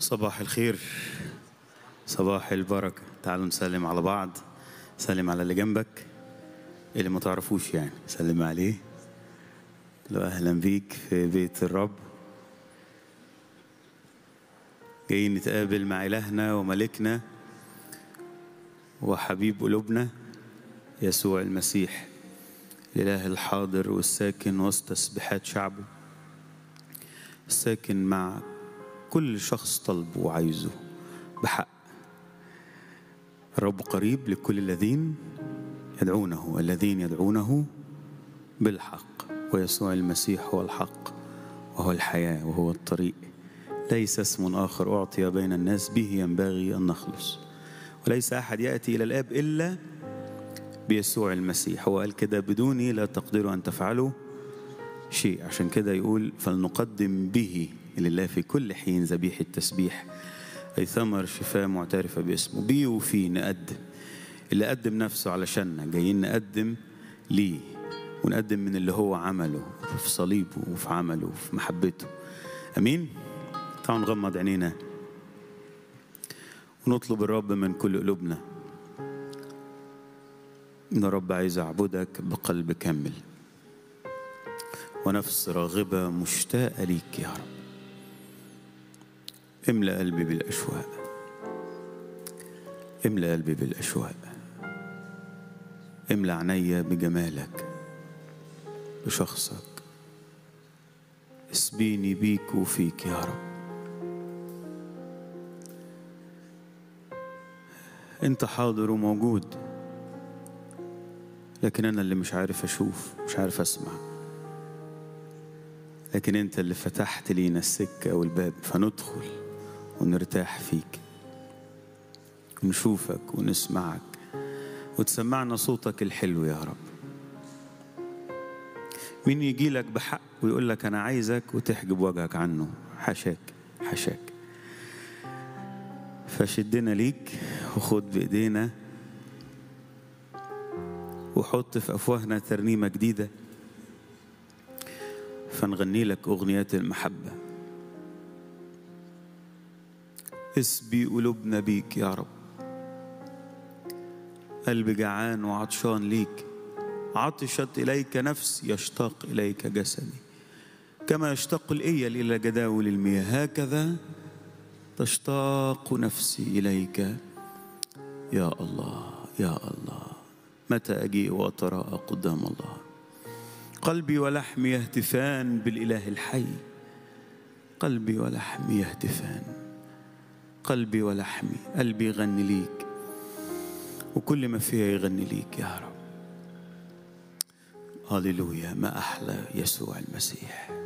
صباح الخير صباح البركة تعالوا نسلم على بعض سلم على اللي جنبك اللي ما تعرفوش يعني سلم عليه لو أهلا بيك في بيت الرب جايين نتقابل مع إلهنا وملكنا وحبيب قلوبنا يسوع المسيح الإله الحاضر والساكن وسط تسبيحات شعبه الساكن مع كل شخص طلبه وعايزه بحق الرب قريب لكل الذين يدعونه الذين يدعونه بالحق ويسوع المسيح هو الحق وهو الحياة وهو الطريق ليس اسم آخر أعطي بين الناس به ينبغي أن نخلص وليس أحد يأتي إلى الآب إلا بيسوع المسيح هو قال كده بدوني لا تقدروا أن تفعلوا شيء عشان كده يقول فلنقدم به لله في كل حين ذبيحة تسبيح أي ثمر شفاء معترفة باسمه بيه وفيه نقدم اللي قدم نفسه علشاننا جايين نقدم ليه ونقدم من اللي هو عمله في صليبه وفي عمله وفي محبته أمين تعالوا نغمض عينينا ونطلب الرب من كل قلوبنا إن الرب عايز أعبدك بقلب كامل ونفس راغبة مشتاقة ليك يا رب املأ قلبي بالأشواق املأ قلبي بالأشواق املأ عينيا بجمالك بشخصك اسبيني بيك وفيك يا رب انت حاضر وموجود لكن انا اللي مش عارف اشوف مش عارف اسمع لكن انت اللي فتحت لينا السكه والباب فندخل ونرتاح فيك ونشوفك ونسمعك وتسمعنا صوتك الحلو يا رب مين يجي لك بحق ويقول لك انا عايزك وتحجب وجهك عنه حشاك حشاك فشدنا ليك وخد بايدينا وحط في افواهنا ترنيمه جديده فنغني لك اغنيات المحبه اسبي قلوبنا بيك يا رب قلبي جعان وعطشان ليك عطشت إليك نفسي يشتاق إليك جسدي كما يشتاق الإيل إلى جداول المياه هكذا تشتاق نفسي إليك يا الله يا الله متى أجيء وأتراءى قدام الله قلبي ولحمي يهتفان بالإله الحي قلبي ولحمي يهتفان قلبي ولحمي قلبي يغني ليك وكل ما فيها يغني ليك يا رب هللويا ما أحلى يسوع المسيح